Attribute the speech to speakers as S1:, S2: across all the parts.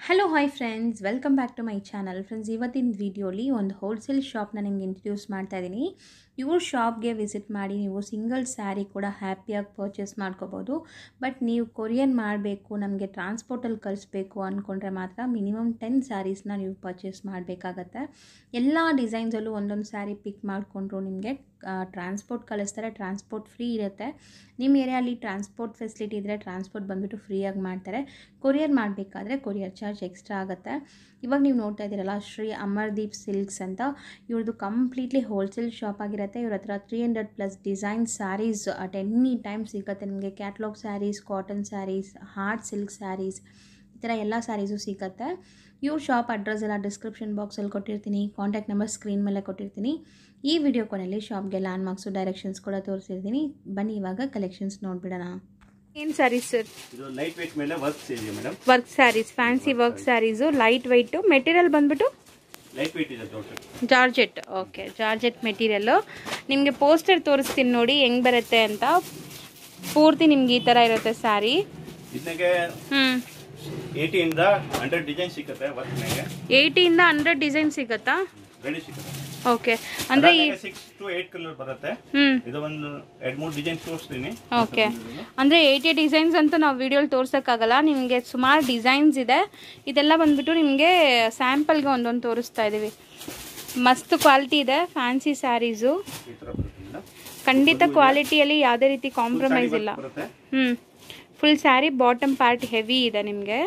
S1: Hello hi friends welcome back to my channel friends ಇವತ್ತಿನ ವಿಡಿಯೋಲಿ ಒಂದು ಹೋಲ್ಸೇಲ್ ಶಾಪ್ನ ನಿಮ್ಗೆ ಇಂಟ್ರಡ್ಯೂಸ್ ಮಾಡ್ತಾ ಇದ್ದೀನಿ ಇವ್ರ ಶಾಪ್ಗೆ ವಿಸಿಟ್ ಮಾಡಿ ನೀವು ಸಿಂಗಲ್ ಸ್ಯಾರಿ ಕೂಡ ಹ್ಯಾಪಿಯಾಗಿ ಪರ್ಚೇಸ್ ಮಾಡ್ಕೋಬೋದು ಬಟ್ ನೀವು ಕೊರಿಯನ್ ಮಾಡಬೇಕು ನಮಗೆ ಟ್ರಾನ್ಸ್ಪೋರ್ಟಲ್ಲಿ ಕಳಿಸ್ಬೇಕು ಅಂದ್ಕೊಂಡ್ರೆ ಮಾತ್ರ ಮಿನಿಮಮ್ ಟೆನ್ ಸ್ಯಾರೀಸ್ನ ನೀವು ಪರ್ಚೇಸ್ ಮಾಡಬೇಕಾಗತ್ತೆ ಎಲ್ಲ ಡಿಸೈನ್ಸಲ್ಲೂ ಒಂದೊಂದು ಸ್ಯಾರಿ ಪಿಕ್ ಮಾಡಿಕೊಂಡ್ರು ನಿಮಗೆ ಟ್ರಾನ್ಸ್ಪೋರ್ಟ್ ಕಳಿಸ್ತಾರೆ ಟ್ರಾನ್ಸ್ಪೋರ್ಟ್ ಫ್ರೀ ಇರುತ್ತೆ ನಿಮ್ಮ ಏರಿಯಲ್ಲಿ ಟ್ರಾನ್ಸ್ಪೋರ್ಟ್ ಫೆಸಿಲಿಟಿ ಇದ್ದರೆ ಟ್ರಾನ್ಸ್ಪೋರ್ಟ್ ಬಂದುಬಿಟ್ಟು ಫ್ರೀಯಾಗಿ ಮಾಡ್ತಾರೆ ಕೊರಿಯರ್ ಮಾಡಬೇಕಾದ್ರೆ ಕೊರಿಯರ್ ಚಾರ್ಜ್ ಎಕ್ಸ್ಟ್ರಾ ಆಗುತ್ತೆ ಇವಾಗ ನೀವು ನೋಡ್ತಾ ಇದ್ದೀರಲ್ಲ ಶ್ರೀ ಅಮರ್ದೀಪ್ ಸಿಲ್ಕ್ಸ್ ಅಂತ ಇವ್ರದ್ದು ಕಂಪ್ಲೀಟ್ಲಿ ಹೋಲ್ಸೇಲ್ ಶಾಪ್ ಆಗಿರುತ್ತೆ ಇವ್ರ ಹತ್ರ three hundred plus design saris at any time ಸಿಗುತ್ತೆ ನಿಮಗೆ catalogue saris cotton saris hard silk saris ಈ ಥರ ಎಲ್ಲ ಸ್ಯಾರೀಸು ಸಿಗುತ್ತೆ ಇವ್ರ ಶಾಪ್ ಅಡ್ರೆಸ್ ಎಲ್ಲ ಡಿಸ್ಕ್ರಿಪ್ಷನ್ ಬಾಕ್ಸಲ್ಲಿ ಕೊಟ್ಟಿರ್ತೀನಿ ಕಾಂಟ್ಯಾಕ್ಟ್ ನಂಬರ್ ಸ್ಕ್ರೀನ್ ಮೇಲೆ ಕೊಟ್ಟಿರ್ತೀನಿ ಈ ವಿಡಿಯೋ ಕೊನೆಯಲ್ಲಿ ಶಾಪ್ಗೆ ಲ್ಯಾಂಡ್ ಮಾರ್ಕ್ಸು ಡೈರೆಕ್ಷನ್ಸ್ ಕೂಡ ತೋರಿಸಿರ್ತೀನಿ ಬನ್ನಿ ಇವಾಗ ಕಲೆಕ್ಷನ್ಸ್ ನೋಡ್ಬಿಡೋಣ
S2: ಏನು ಸ್ಯಾರೀಸ್ ಸರ್
S3: ಇದು ಲೈಟ್ ವೇಟ್ ಮೇಲೆ ವರ್ಕ್ಸ್ ಇದೆ madam
S2: work saris fancy work saris light weight material ಬಂದ್ಬಿಟ್ಟು
S3: ಲೈಟ್ ವೇಟ್ ಇದೆ total
S2: georgette okay georgette material ನಿಮಗೆ ಪೋಸ್ಟರ್ ತೋರಿಸ್ತೀನಿ ನೋಡಿ ಹೆಂಗೆ ಬರುತ್ತೆ ಅಂತ ಪೂರ್ತಿ ನಿಮ್ಗೆ ಈ ಥರ ಇರುತ್ತೆ ಸ್ಯಾರಿ
S3: ಇದಕ್ಕೆ
S2: ಹ್ಞೂ
S3: ಏಟಿಯಿಂದ ಹಂಡ್ರೆಡ್ ಡಿಸೈನ್ ಸಿಗುತ್ತೆ ವರ್ಕ್ನಾಗೆ
S2: ಏಯ್ಟಿಯಿಂದ ಹಂಡ್ರೆಡ್ ಡಿಸೈನ್ ಸಿಗುತ್ತಾ
S3: ರೆಡಿ ಸಿಗುತ್ತೆ
S2: ಓಕೆ ಅಂದರೆ ಈ
S3: ಸಿಕ್ಸ್ ಟು ಏಟ್ ಕಲರ್ ಬರುತ್ತೆ
S2: ಹ್ಞೂ
S3: ಇದು ಒಂದು ಎರಡ್ ಮೂರು ಡಿಸೈನ್ ತೋರಿಸ್ತೀನಿ
S2: ಓಕೆ ಅಂದರೆ ಏಯ್ಟಿ ಡಿಸೈನ್ಸ್ ಅಂತ ನಾವು ವಿಡಿಯೋಲಿ ತೋರ್ಸೋಕ್ಕಾಗಲ್ಲ ನಿಮಗೆ ಸುಮಾರು ಡಿಸೈನ್ಸ್ ಇದೆ ಇದೆಲ್ಲ ಬಂದ್ಬಿಟ್ಟು ನಿಮಗೆ ಸ್ಯಾಂಪಲ್ಗೆ ಒಂದೊಂದು ತೋರಿಸ್ತಾ ಇದ್ದೀವಿ ಮಸ್ತ್ ಕ್ವಾಲಿಟಿ ಇದೆ ಫ್ಯಾನ್ಸಿ ಸ್ಯಾರೀಸು
S3: ಈ ತರ ಬರುತ್ತೆ ಮೇಡಮ್
S2: ಖಂಡಿತ ಕ್ವಾಲಿಟಿಯಲ್ಲಿ ಯಾವುದೇ ರೀತಿ ಕಾಂಪ್ರಮೈಸ್ ಇಲ್ಲ
S3: ಬರುತ್ತೆ
S2: ಹ್ಞೂ full sari bottom part heavy ಇದೆ ನಿಮಗೆ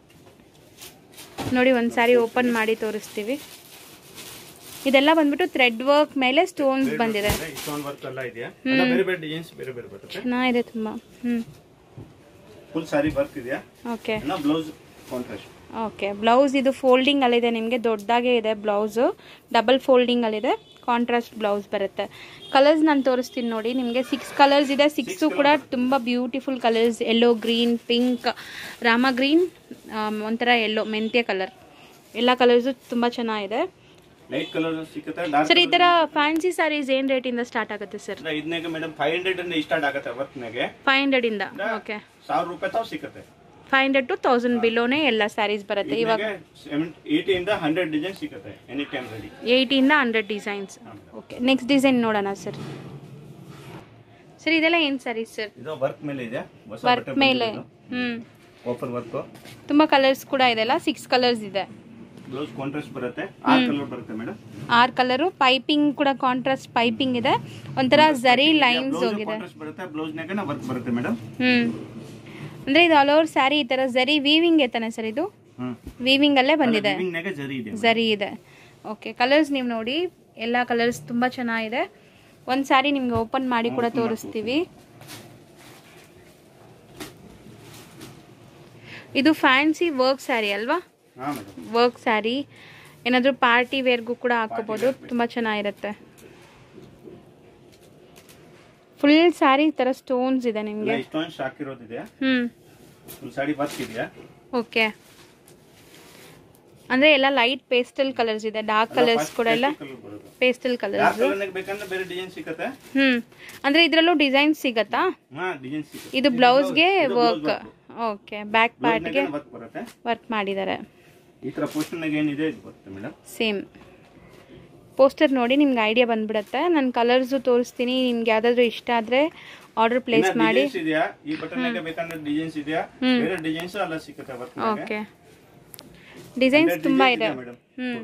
S2: ನೋಡಿ ಒಂದು ಸ್ಯಾರಿ ಓಪನ್ ಮಾಡಿ ತೋರಿಸ್ತೀವಿ ಇದೆಲ್ಲ ಬಂದ್ಬಿಟ್ಟು ಥ್ರೆಡ್ ವರ್ಕ್ ಮೇಲೆ ಸ್ಟೋನ್ಸ್ ಬಂದಿದೆ
S3: ಇಷ್ಟೊಂದು ವರ್ಕ್ ಎಲ್ಲ ಇದೆಯಾ ಎಲ್ಲ ಬೇರೆ ಬೇರೆ ಡಿಸೈನ್ಸ್ ಬೇರೆ ಬೇರೆ ಬರುತ್ತೆ
S2: ಚೆನ್ನಾಗಿದೆ ತುಂಬ ಹ್ಞೂ
S3: ಫುಲ್ ಸಾರಿ ವರ್ಕ್ ಇದೆಯಾ
S2: ಓಕೆ
S3: ಇನ್ನ ಬ್ಲೌಸ್ ಕಾಂಟ್ರಾಸ್ಟ್
S2: ಓಕೆ ಬ್ಲೌಸ್ ಇದು ಫೋಲ್ಡಿಂಗ್ ಅಲ್ಲಿದೆ ನಿಮಗೆ ದೊಡ್ಡದಾಗೆ ಇದೆ ಬ್ಲೌಸು ಡಬಲ್ ಫೋಲ್ಡಿಂಗ್ ಅಲ್ಲಿದೆ ಕಾಂಟ್ರಾಸ್ಟ್ ಬ್ಲೌಸ್ ಬರುತ್ತೆ ಕಲರ್ಸ್ ನಾನು ತೋರಿಸ್ತೀನಿ ನೋಡಿ ನಿಮಗೆ ಸಿಕ್ಸ್ ಕಲರ್ಸ್ ಇದೆ ಸಿಕ್ಸು ಕೂಡ ತುಂಬ beautiful colours yellow green pink ರಾಮ ಗ್ರೀನ್ ಒಂಥರ ಯೆಲ್ಲೋ ಮೆಂತ್ಯ ಕಲರ್ ಎಲ್ಲ ಕಲರ್ಸು ತುಂಬ ಚೆನ್ನಾಗಿದೆ
S3: ಲೈಟ್ ಕಲರ್ ಸಿಗುತ್ತೆ ಡಾರ್ಕ್
S2: ಸರ್ ಈ ಥರ ಫ್ಯಾನ್ಸಿ ಸ್ಯಾರೀಸ್ ಏನು ರೇಟಿಂದ ಸ್ಟಾರ್ಟ್ ಆಗುತ್ತೆ ಸರ್
S3: ಇದನ್ನಾಗ ಮೇಡಮ್ ಫೈವ್ ಹಂಡ್ರೆಡ್ ಇಂದ ಸ್ಟಾರ್ಟ್ ಆಗುತ್ತೆ ವರ್ಕ್ನಾಗೆ
S2: ಫೈವ್ ಹಂಡ್ರೆಡಿಂದ ಓಕೆ
S3: ಸಾವಿರ ರೂಪಾಯಿ ತಾವು ಸಿಗುತ್ತೆ
S2: ಫೈವ್ ಹಂಡ್ರೆಡ್ ಟು ತೌಸಂಡ್ ಬಿಲೋನೇ ಎಲ್ಲ ಸ್ಯಾರೀಸ್ ಬರುತ್ತೆ ಇವಾಗ
S3: ಏಟಿಯಿಂದ ಹಂಡ್ರೆಡ್ ಡಿಸೈನ್ ಸಿಗುತ್ತೆ ಎನಿ ಟೈಮ್ ರೆಡಿ
S2: ಏಯ್ಟಿಂದ hundred designs okay next design ನೋಡೋಣ ಸರ್ ಸರ್ ಇದೆಲ್ಲ ಏನು ಸ್ಯಾರೀಸ್ ಸರ್
S3: ಇದು ವರ್ಕ್ ಮೇಲೆ ಇದೆ ಹೊಸ
S2: ವರ್ಕ್ ಮೇಲೆ ಹ್ಞೂ
S3: ಓಪನ್ ವರ್ಕ್
S2: ತುಂಬ ಕಲರ್ಸ್ ಕೂಡ ಇದೆಲ್ಲ ಸಿಕ್ಸ್ ಕಲರ್ಸ್ ಇದೆ
S3: ಬ್ಲೌಸ್ ಕಾಂಟ್ರಾಸ್ಟ್ ಬರುತ್ತೆ ಆರ್ ಕಲರ್ ಬರುತ್ತೆ ಮೇಡಮ್
S2: ಆರ್ ಕಲರು ಪೈಪಿಂಗ್ ಕೂಡ ಕಾಂಟ್ರಾಸ್ಟ್ ಪೈಪಿಂಗ್ ಇದೆ ಒಂಥರ ಜರಿ ಲೈನ್ಸ್
S3: ಬ್ಲೌಸ್
S2: ಹೋಗಿದೆ
S3: ಕಾಂಟ್ರಾಸ್ಟ್ ಬರುತ್ತೆ ಬ್ಲೌಸ್ ನಾಗ ವರ್ಕ್ ಬರುತ್ತೆ ಮೇಡಮ್
S2: ಹ್ಞೂ ಅಂದರೆ ಇದು ಆಲ್ ಓವರ್ ಸ್ಯಾರಿ ಈ ಥರ ಜರಿ ವೀವಿಂಗ್ ಐತಾನೆ ಸರ್ ಇದು
S3: ಹ್ಮ್
S2: ವೀವಿಂಗ್ ಅಲ್ಲೇ ಬಂದಿದೆ
S3: ನಾಗ ಜರಿ ಇದೆ
S2: ಜರಿ ಇದೆ ಓಕೆ ಕಲರ್ಸ್ ನೀವು ನೋಡಿ ಎಲ್ಲ ಕಲರ್ಸ್ ತುಂಬ ಚೆನ್ನಾಗಿದೆ ಒಂದು ಸ್ಯಾರಿ ನಿಮ್ಗೆ ಓಪನ್ ಮಾಡಿ ಕೂಡ ತೋರಿಸ್ತೀವಿ ಇದು ಫ್ಯಾನ್ಸಿ ವರ್ಕ್ ಸ್ಯಾರಿ ಅಲ್ವಾ
S3: ಹಾ ಮೇಡಮ್
S2: ವರ್ಕ್ ಸ್ಯಾರಿ ಏನಾದರೂ ಪಾರ್ಟಿ ವೇರ್ಗೂ ಕೂಡ ಹಾಕೋಬೋದು ತುಂಬ ಚೆನ್ನಾಗಿರುತ್ತೆ ಫುಲ್ ಸ್ಯಾರಿ ಈ ಥರ ಸ್ಟೋನ್ಸ್ ಇದೆ ನಿಮಗೆ
S3: ಇಷ್ಟೊಂದು ಹಾಕಿರೋದಿದೆ
S2: ಹ್ಞೂ
S3: ಫುಲ್ ಸಾಡಿ ವರ್ಕ್ ಇದೆಯಾ
S2: ಓಕೆ ಅಂದರೆ ಎಲ್ಲ ಲೈಟ್ ಪೇಸ್ಟಲ್ ಕಲರ್ಸ್ ಇದೆ ಡಾರ್ಕ್ ಕಲರ್ಸ್ ಕೂಡ ಎಲ್ಲ
S3: ಕಲರ್ ಬರುತ್ತೆ
S2: ಪೇಸ್ಟಲ್
S3: ಯಾವ
S2: ಕಲರ್ಸ್
S3: ಕಲರ್ ಬೇಕಂದ್ರೆ ಬೇರೆ ಡಿಸೈನ್ ಸಿಗುತ್ತೆ
S2: ಹ್ಞೂ ಅಂದರೆ ಇದರಲ್ಲೂ ಡಿಸೈನ್ ಸಿಗತ್ತಾ
S3: ಹಾ ಡಿಸೈನ್ ಸಿಗುತ್ತೆ
S2: ಇದು ಬ್ಲೌಸ್ಗೆ ವರ್ಕ್ ಓಕೆ ಬ್ಯಾಕ್ ಪಾರ್ಟ್ಗೆ
S3: ವರ್ಕ್ ಬರುತ್ತೆ
S2: ವರ್ಕ್ ಮಾಡಿದ್ದಾರೆ
S3: ಈ ತರ ಪೋಸ್ಟರ್ ನಾಗ ಏನಿದೆ ಇದು ಬರುತ್ತೆ ಮೇಡಮ್
S2: ಸೇಮ್ ಪೋಸ್ಟರ್ ನೋಡಿ ನಿಮ್ಗೆ ಐಡಿಯಾ ಬಂದ್ಬಿಡುತ್ತೆ ನಾನು ಕಲರ್ಸು ತೋರಿಸ್ತೀನಿ ನಿಮ್ಗೆ ಯಾವ್ದಾದ್ರು ಇಷ್ಟ ಆದರೆ ಆರ್ಡರ್ ಪ್ಲೇಸ್ ಮಾಡಿ
S3: ಡಿಸೈನ್ಸ್ ಇದೆಯಾ ಈ ಬಟನ್ ನಾಗ ಬೇಕಂದ್ರೆ ಡಿಸೈನ್ಸ್ ಇದೆಯಾ ಬೇರೆ ಡಿಸೈನ್ಸ್ ಎಲ್ಲ ಸಿಗುತ್ತೆ ವರ್ಕ್
S2: ಓಕೆ ಡಿಸೈನ್ಸ್ ತುಂಬ ಇದೆ
S3: ಮೇಡಮ್
S2: ಹ್ಞೂ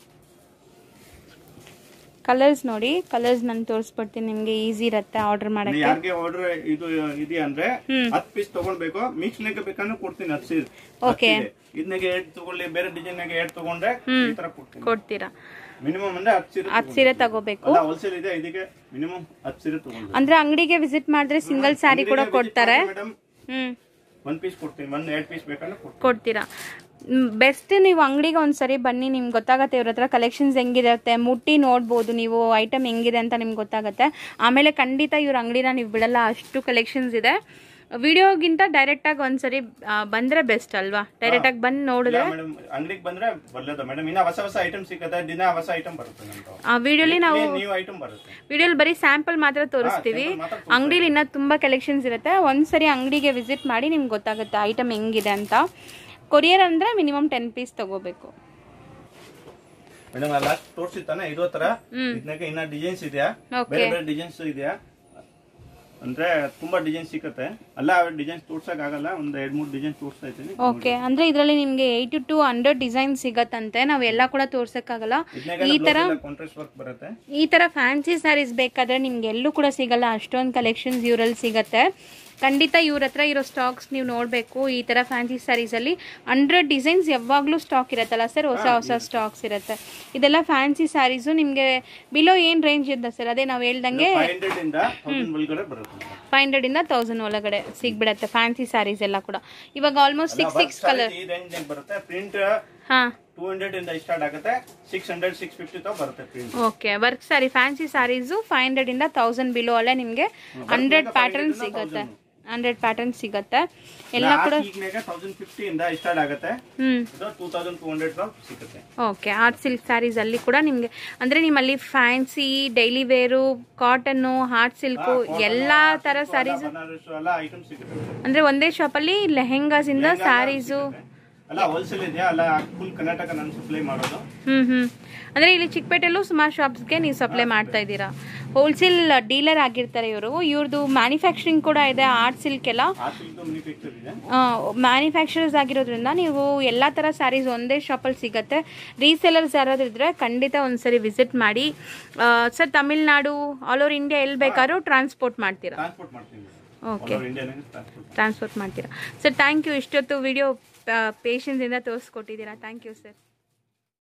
S2: ಕಲರ್ಸ್ ನೋಡಿ ಕಲರ್ಸ್ ನಾನು ತೋರಿಸ್ಬಿಡ್ತೀನಿ ನಿಮಗೆ ಈಸಿ ಇರುತ್ತೆ ಆರ್ಡರ್ ಮಾಡಕ್ಕೆ
S3: ಯಾರಿಗೆ ಆರ್ಡರ್ ಇದು ಇದೆಯಾ ಅಂದ್ರೆ ಹತ್ತು ಪೀಸ್ ತಗೊಳ್ಬೇಕು ಮಿಕ್ಸ್ ನಾಗ ಬೇಕಂದ್ರೆ ಕೊಡ್ತೀನಿ ಹತ್ತು ಸೀರೆ
S2: Okay.
S3: ಇದನ್ನಾಗ ಎರಡ್ ತಗೊಳ್ಳಿ ಬೇರೆ ಡಿಸೈನ್ ನಾಗ ಎರಡ್ ತಗೊಂಡ್ರೆ ಈ ತರ ಕೊಡ್ತೀನಿ
S2: ಕೊಡ್ತೀರಾ
S3: ಮಿನಿಮಮ್ ಅಂದ್ರೆ ಹತ್ತು ಸೀರೆ
S2: ಹತ್ತು ಸೀರೆ ತಗೋಬೇಕು
S3: ಅಲ್ಲ ಹೋಲ್ಸೇಲ್ ಇದೆ ಇದಕ್ಕೆ ಮಿನಿಮಮ್ ಹತ್ತು ಸೀರೆ ತಗೊಂಡ್ರೆ
S2: ಅಂದ್ರೆ ಅಂಗಡಿಗೆ ವಿಸಿಟ್ ಮಾಡಿದ್ರೆ ಸಿಂಗಲ್ ಸ್ಯಾರಿ ಕೂಡ ಕೊಡ್ತಾರೆ
S3: ಮೇಡಮ್
S2: ಹ್ಮ್
S3: ಒಂದ್ ಪೀಸ್ ಕೊಡ್ತೀನಿ ಒಂದ್ ಎರಡ್ ಪೀಸ್ ಬೇಕಂದ್ರೆ ಕೊಡ್ತೀನಿ
S2: ಕೊಡ್ತೀರಾ ಬೆಸ್ಟ್ ನೀವು ಅಂಗಡಿಗೆ ಒಂದ್ಸರಿ ಬನ್ನಿ ನಿಮ್ಗೆ ಗೊತ್ತಾಗತ್ತೆ ಇವ್ರ ಹತ್ರ ಕಲೆಕ್ಷನ್ಸ್ ಹೆಂಗಿರುತ್ತೆ ಮುಟ್ಟಿ ನೋಡ್ಬೋದು ನೀವು ಐಟಮ್ ಹೆಂಗಿದೆ ಅಂತ ನಿಮ್ಗೆ ಗೊತ್ತಾಗತ್ತೆ ಆಮೇಲೆ ಖಂಡಿತ ಇವ್ರ ಅಂಗಡಿನ ನೀವು ಬಿಡಲ್ಲ ಅಷ್ಟು ಕಲೆಕ್ಷನ್ಸ್ ಇದೆ ವಿಡಿಯೋಗಿಂತ ಡೈರೆಕ್ಟಾಗಿ ಒಂದ್ಸರಿ ಆ, ಬಂದ್ರೆ ಬೆಸ್ಟ್ ಅಲ್ವಾ ಡೈರೆಕ್ಟಾಗಿ ಬಂದು ನೋಡಿದ್ರೆ
S3: ಮೇಡಮ್ ಅಂಗಡಿಗೆ ಬಂದ್ರೆ ಒಳ್ಳೇದು ಮೇಡಮ್ ಇನ್ನ ಹೊಸ ಹೊಸ ಐಟಮ್ ಸಿಗುತ್ತೆ ದಿನ ಹೊಸ ಐಟಮ್ ಬರುತ್ತೆ ನಮ್ದು
S2: ಆ ವಿಡಿಯೋಲಿ ನಾವು
S3: ನ್ಯೂ ಐಟಮ್ ಬರುತ್ತೆ
S2: ವಿಡಿಯೋಲಿ ಬರೀ ಸ್ಯಾಂಪಲ್ ಮಾತ್ರ ತೋರಿಸ್ತೀವಿ
S3: sample ಮಾತ್ರ
S2: ಅಂಗಡಿಲಿ ಇನ್ನೂ ತುಂಬ ಕಲೆಕ್ಷನ್ಸ್ ಇರುತ್ತೆ ಒಂದ್ಸರಿ ಅಂಗಡಿಗೆ ವಿಸಿಟ್ ಮಾಡಿ ನಿಮ್ಗೆ ಗೊತ್ತಾಗುತ್ತೆ ಐಟಮ್ ಹೆಂಗಿದೆ ಅಂತ ಕೊರಿಯರ್ ಅಂದರೆ ಮಿನಿಮಮ್ ಟೆನ್ ಪೀಸ್ ತಗೋಬೇಕು
S3: ಮೇಡಮ್ ಲಾಸ್ಟ್ ತೋರ್ಸಿತ್ತಾನೆ ಇರೋ ತರ ಇದನ್ನಾಗ ಇನ್ನ ಡಿಸೈನ್ಸ್ ಇದೆಯಾ
S2: Okay.
S3: ಬೇರೆ ಬೇರೆ ಡಿಸೈನ್ಸ್ ಇದೆಯಾ ಅಂದ್ರೆ ತುಂಬಾ ಡಿಸೈನ್ ಸಿಕ್ಕತ್ತೆ ಅಲ್ಲ ಡಿಸೈನ್ಸ್ ತೋರ್ಸಕ್ ಆಗಲ್ಲ ಒಂದ್ ಎರಡ್ ಮೂರ್ ಡಿಸೈನ್ ತೋರಿಸ್ತಾ ಇದ್ದೀನಿ
S2: ಓಕೆ ಅಂದರೆ ಇದರಲ್ಲಿ ನಿಮಗೆ ಏಯ್ಟಿ ಟು ಹಂಡ್ರೆಡ್ ಡಿಸೈನ್ ಸಿಗತ್ತಂತೆ ನಾವೆಲ್ಲ ಕೂಡ ತೋರ್ಸೋಕ್ಕಾಗಲ್ಲ
S3: ಇದನ್ನಾಗ
S2: ಈ ಥರ
S3: ಕಾಂಟ್ರಾಸ್ಟ್ ವರ್ಕ್ ಬರುತ್ತೆ
S2: ಈ ಥರ ಫ್ಯಾನ್ಸಿ ಸ್ಯಾರೀಸ್ ಬೇಕಾದರೆ ನಿಮ್ಗೆ ಎಲ್ಲೂ ಕೂಡ ಸಿಗಲ್ಲ ಅಷ್ಟೊಂದು ಕಲೆಕ್ಷನ್ಸ್ ಇವರಲ್ಲಿ ಸಿಗತ್ತೆ ಖಂಡಿತ ಇವ್ರ ಹತ್ರ ಇರೋ ಸ್ಟಾಕ್ಸ್ ನೀವು ನೋಡಬೇಕು ಈ ಥರ ಫ್ಯಾನ್ಸಿ ಸ್ಯಾರೀಸಲ್ಲಿ ಹಂಡ್ರೆಡ್ ಡಿಸೈನ್ಸ್ ಯಾವಾಗಲೂ ಸ್ಟಾಕ್ ಇರುತ್ತಲ್ಲ ಸರ್ ಹೊಸ ಹೊಸ ಸ್ಟಾಕ್ಸ್ ಇರುತ್ತೆ ಇದೆಲ್ಲ ಫ್ಯಾನ್ಸಿ ಸ್ಯಾರೀಸು ನಿಮಗೆ ಬಿಲೋ ಏನು ರೇಂಜ್ ಇದೆ ಸರ್ ಅದೇ ನಾವು ಹೇಳ್ದಂಗೆ
S3: ಫೈವ್ ಹಂಡ್ರೆಡ್ ಇಂದ ತೌಸಂಡ್ ಒಳಗಡೆ ಬರುತ್ತೆ
S2: ಫೈವ್ ಹಂಡ್ರೆಡಿಂದ ತೌಸಂಡ್ ಒಳಗಡೆ ಸಿಗ್ಬಿಡತ್ತೆ ಫ್ಯಾನ್ಸಿ ಸ್ಯಾರೀಸ್ ಎಲ್ಲ ಕೂಡ ಇವಾಗ ಆಲ್ಮೋಸ್ಟ್ ಸಿಕ್ಸ್ ಸಿಕ್ಸ್ ಕಲರ್
S3: ಈ ರೇಂಜ್ ಬರುತ್ತೆ ಪ್ರಿಂಟ್
S2: ಹಾಂ
S3: ಟೂ ಹಂಡ್ರೆಡ್ ಇಂದ ಸ್ಟಾರ್ಟ್ ಆಗುತ್ತೆ ಸಿಕ್ಸ್ ಹಂಡ್ರೆಡ್ ಸಿಕ್ಸ್ ಫಿಫ್ಟಿ ತಗ ಬರುತ್ತೆ print
S2: okay work sari fancy saris five ಹಂಡ್ರೆಡಿಂದ ತೌಸಂಡ್ ಬಿಲೋ ಅಲ್ಲೇ ನಿಮಗೆ ಹಂಡ್ರೆಡ್ ಪ್ಯಾಟರ್ನ್ ಸಿಗುತ್ತೆ ಹಂಡ್ರೆಡ್ ಪ್ಯಾಟರ್ನ್ ಸಿಗುತ್ತೆ ಎಲ್ಲ ಕೂಡ
S3: ಈಗನಾಗ ತೌಸಂಡ್ ಫಿಫ್ಟಿ ಇಂದ ಸ್ಟಾರ್ಟ್ ಆಗುತ್ತೆ
S2: ಹ್ಞೂ
S3: ಇದು ಟೂ ತೌಸಂಡ್ ಟೂ ಹಂಡ್ರೆಡ್ ಸಿಗುತ್ತೆ
S2: ಓಕೆ ಆರ್ಟ್ ಸಿಲ್ಕ್ ಸ್ಯಾರೀಸ್ ಅಲ್ಲಿ ಕೂಡ ನಿಮಗೆ ಅಂದರೆ ನಿಮ್ಮಲ್ಲಿ fancy daily wear cotton heart silk ಎಲ್ಲ ಥರ ಸ್ಯಾರೀಸ್
S3: ಬನಾರಸ್ ಎಲ್ಲ ಐಟಮ್ ಸಿಗುತ್ತೆ
S2: ಅಂದರೆ ಒಂದೇ ಶಾಪಲ್ಲಿ ಲೆಹೆಂಗಾಸ್ ಇಂದ ಸ್ಯಾರೀಸು
S3: ಅಲ್ಲ ಹೋಲ್ಸೇಲ್ ಇದೆಯಾ ಅಲ್ಲ ಫುಲ್ ಕರ್ನಾಟಕ ನಾನು ಸಪ್ಲೈ ಮಾಡೋದು
S2: ಹ್ಞೂ ಹ್ಞೂ ಅಂದರೆ ಇಲ್ಲಿ ಚಿಕ್ಕಪೇಟೆಲ್ಲೂ ಸುಮಾರು ಶಾಪ್ಸ್ಗೆ ನೀವು ಸಪ್ಲೈ ಮಾಡ್ತಾ ಇದ್ದೀರಾ ಹೋಲ್ಸೇಲ್ ಡೀಲರ್ ಆಗಿರ್ತಾರೆ ಇವರು ಇವ್ರದ್ದು ಮ್ಯಾನುಫ್ಯಾಕ್ಚರಿಂಗ್ ಕೂಡ ಇದೆ ಆರ್ಟ್ ಸಿಲ್ಕ್ ಎಲ್ಲ
S3: ಆ ಸಿಲ್ಕ್ ಮ್ಯಾನುಫ್ಯಾಕ್ಚರ್ ಇದೆ
S2: ಮ್ಯಾನುಫ್ಯಾಕ್ಚರರ್ಸ್ ಆಗಿರೋದ್ರಿಂದ ನೀವು ಎಲ್ಲ ಥರ ಸ್ಯಾರೀಸ್ ಒಂದೇ ಶಾಪಲ್ಲಿ ಸಿಗುತ್ತೆ ರೀಸೆಲರ್ಸ್ ಯಾರಾದ್ರೂ ಇದ್ದರೆ ಖಂಡಿತ ಒಂದ್ಸರಿ ವಿಸಿಟ್ ಮಾಡಿ sir Tamil Nadu all over India ಎಲ್ಲಿ ಬೇಕಾದ್ರೂ ಟ್ರಾನ್ಸ್ಪೋರ್ಟ್ ಮಾಡ್ತೀರಾ
S3: ಟ್ರಾನ್ಸ್ಪೋರ್ಟ್ ಮಾಡ್ತೀನಿ
S2: ಓಕೆ
S3: ಇಂಡಿಯಾನಾಗ ಟ್ರಾನ್ಸ್ಪೋರ್ಟ್
S2: ಟ್ರಾನ್ಸ್ಪೋರ್ಟ್ ಮಾಡ್ತೀರಾ ಸರ್ ಥ್ಯಾಂಕ್ ಯು ಇಷ್ಟೊತ್ತು ವಿಡಿಯೋ ಪೇಷನ್ಸಿಂದ ತೋರಿಸ್ಕೊಟ್ಟಿದ್ದೀರಾ ಥ್ಯಾಂಕ್ ಯು ಸರ್